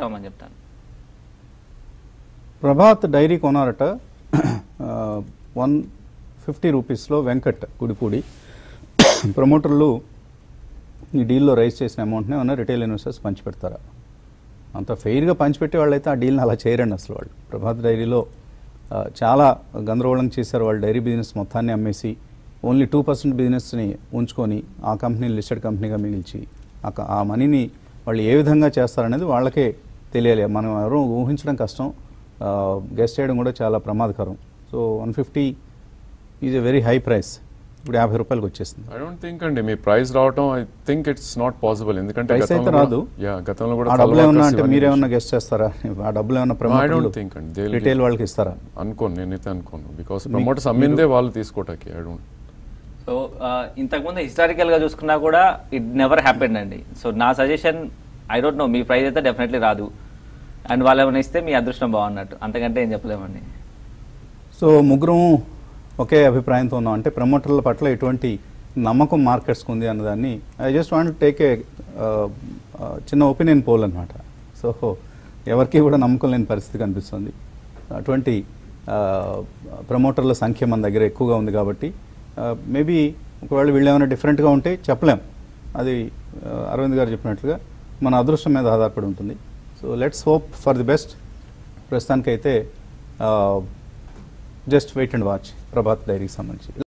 అవ్వమని చెప్తాను ప్రభాత్ డైరీ కొనారట వన్ ఫిఫ్టీ రూపీస్లో వెంకట్ గుడిపూడి ప్రమోటర్లు ఈ డీల్లో రైజ్ చేసిన అమౌంట్ని ఏమన్నా రిటైల్ ఇన్వెస్టర్స్ పంచిపెడతారా అంత ఫెయిర్గా పంచిపెట్టే వాళ్ళైతే ఆ డీల్ని అలా చేయరండి అసలు వాళ్ళు ప్రభాత్ డైరీలో ఆ, చాలా గందరగోళం చేశారు వాళ్ళు డైరీ బిజినెస్ మొత్తాన్ని అమ్మేసి ఓన్లీ టూ పర్సెంట్ బిజినెస్ని ఉంచుకొని ఆ కంపెనీని లిస్టెడ్ కంపెనీగా మిగిల్చి ఆ క- ఆ మనీని వాళ్ళు ఏ విధంగా చేస్తారనేది వాళ్ళకే తెలియాలి మనం ఎవరూ ఊహించడం కష్టం గెస్ట్ చేయడం కూడా చాలా ప్రమాదకరం so one fifty is a very high price ఇప్పుడు యాభై రూపాయలకి వచ్చేసింది ఐ డోంట్ థింక్ అండి మీ ప్రైస్ రావటం I think it's not possible ఎందుకంటే Price గతంలో అయితే కూడా- రాదు. యా గతంలో కూడా ఆ చాలా డబ్బులు ఏమన్నా workers అంటే ఇవన్నీ మీరేమన్నా గెస్ట్ చేస్తారా ఆ డబ్బులు ఏమన్నా I ప్రమోటర్లు don't think అండి. They'll రిటైల్ వాళ్ళకి ఇస్తారా అనుకోను నేనైతే అనుకోను బికాస్ మీ- ప్రమోటర్స్ అమ్మిందే వాళ్ళు తీసుకోవటానికి ఐ డోంట్ సో ఇంతకుముందు హిస్టారికల్గా చూసుకున్నా కూడా ఇట్ నెవర్ హ్యాపెండ్ అండి సో నా సజెషన్ ఐ డోంట్ నో మీ ప్రైస్ అయితే డెఫినెట్లీ రాదు అండ్ వాళ్ళు ఏమైనా ఇస్తే మీ అదృష్టం బాగున్నట్టు అంతకంటే ఏం చెప్పలేమండి సో ముగ్గురం ఒకే అభిప్రాయంతో ఉన్నాం అంటే ప్రమోటర్ల పట్ల ఎటువంటి నమ్మకం మార్కెట్స్కి ఉంది అన్నదాన్ని I just want take a చిన్న ఒపీనియన్ పోల్ అనమాట సో ఎవరికి కూడా నమ్మకం లేని పరిస్థితి కనిపిస్తుంది అటువంటి ప్రమోటర్ల సంఖ్య మన దగ్గర ఎక్కువగా ఉంది కాబట్టి మేబీ ఒకవేళ వీళ్ళు ఏమైనా డిఫరెంట్గా ఉంటే చెప్పలేం అది ఆ, అరవింద్ గారు చెప్పినట్లుగా మన అదృష్టం మీద ఆధారపడి ఉంటుంది so let's hope for the best ప్రస్తుతానికైతే just wait and watch Prabhat డైరీకి సంబంధించి